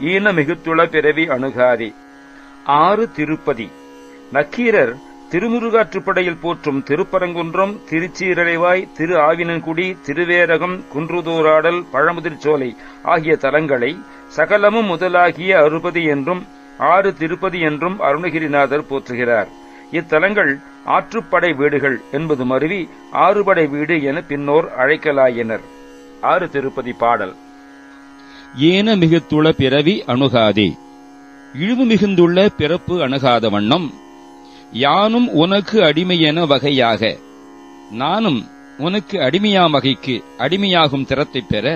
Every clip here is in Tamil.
ஈன மிகுத்துள பிறவி அணுகாதே ஆறு திருப்பதி நக்கீரர் திருமுருகாற்றுப்படையில் போற்றும் திருப்பரங்குன்றம் திருச்சீரலைவாய் திரு ஆவினன்குடி திருவேரகம் குன்றுதூராடல் பழமுதிர்ச்சோலை ஆகிய தலங்களை சகலமும் முதலாகிய அறுபதி என்றும் ஆறு திருப்பதி என்றும் அருணகிரிநாதர் போற்றுகிறார் இத்தலங்கள் ஆற்றுப்படை வீடுகள் என்பது மருவி ஆறுபடை வீடு என பின்னோர் அழைக்கலாயினர் ஆறு திருப்பதி பாடல் ஏன மிகுத்துள பிறவி அணுகாதே இழிவு மிகுந்துள்ள பிறப்பு அணுகாத வண்ணம் யானும் உனக்கு அடிமையென வகையாக நானும் உனக்கு அடிமையாம் வகைக்கு அடிமையாகும் திறத்தைப் பெற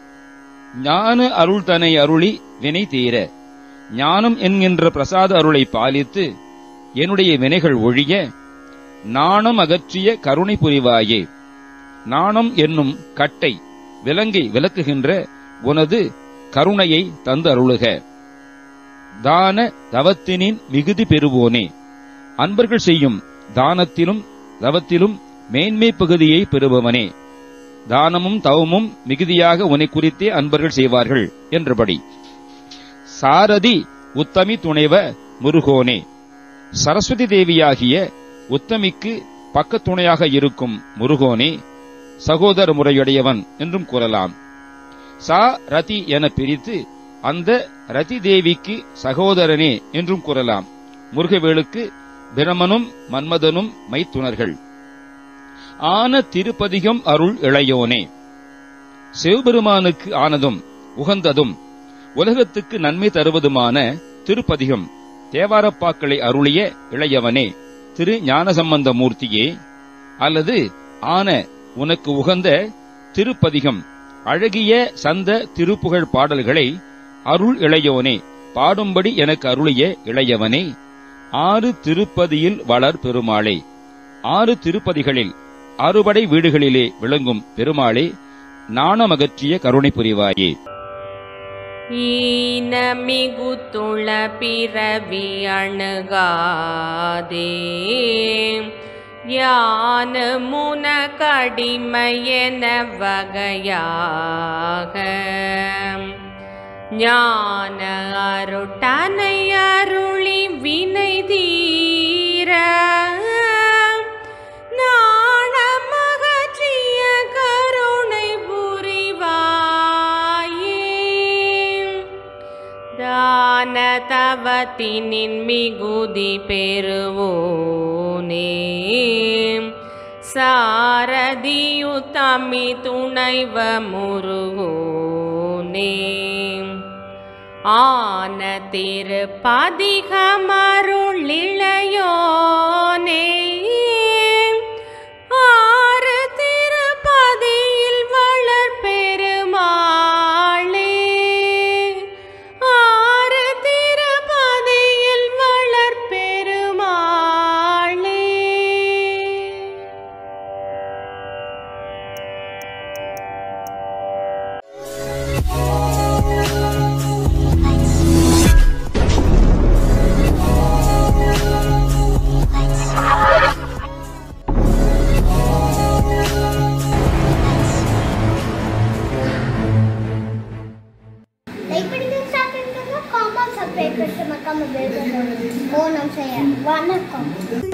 ஞான அருள் தனை அருளி வினை தீர ஞானம் என்கின்ற பிரசாத அருளை பாலித்து என்னுடைய வினைகள் ஒழிய நாணம் அகற்றிய கருணை புரிவாயே நாணம் என்னும் கட்டை விலங்கை விலக்குகின்ற உனது கருணையை தந்து அருளுக தான தவத்தினின் மிகுதி பெறுவோனே அன்பர்கள் செய்யும் தானத்திலும் தவத்திலும் மேன்மை பகுதியை பெறுபவனே தானமும் தவமும் மிகுதியாக உன்னை குறித்தே அன்பர்கள் செய்வார்கள் என்றபடி சாரதி உத்தமி துணைவ முருகோனே சரஸ்வதி தேவியாகிய உத்தமிக்கு பக்கத்துணையாக இருக்கும் முருகோனே சகோதர முறையுடையவன் என்றும் கூறலாம் சா ரதி என பிரித்து அந்த ரதி தேவிக்கு சகோதரனே என்றும் கூறலாம் முருகவேளுக்கு பிரமனும் மன்மதனும் மைத்துணர்கள் ஆன திருப்பதிகம் அருள் இளையோனே சிவபெருமானுக்கு ஆனதும் உகந்ததும் உலகத்துக்கு நன்மை தருவதுமான திருப்பதிகம் தேவாரப்பாக்களை அருளிய இளையவனே திரு ஞானசம்பந்த மூர்த்தியே அல்லது ஆன உனக்கு உகந்த திருப்பதிகம் அழகிய சந்த திருப்புகழ் பாடல்களை அருள் இளையோனே பாடும்படி எனக்கு அருளிய இளையவனே ஆறு திருப்பதியில் வளர் பெருமாளே ஆறு திருப்பதிகளில் அறுபடை வீடுகளிலே விளங்கும் பெருமாளே நாணமகற்றிய கருணை புரிவாயே ஈனமிகுத்துள பிறவி அணுகாதே யான முன கடிமையென வகையாக ஞான அருட்டனை அருளி வினை தீர நாணமகற்றிய கருணை புரிவாயே தான தவத்தினின் மிகுதி பெறுவோனே சாரதியுத்தமி துணைவ முருகோனே ஆன திருப்பதிகமருளிளையோனே ஆறு திருப்பதியில் வளர் பெருமாளே ஆறு திருப்பதியில் வளர் பெருமாளே லைக் பண்ணுங்க ஷேர் பண்ணுங்க காமெண்ட் சப்ஸ்கிரைப் பண்ணுங்க மறக்காம பெல் பட்டன் ஓ நம்ம செய்ய வணக்கம்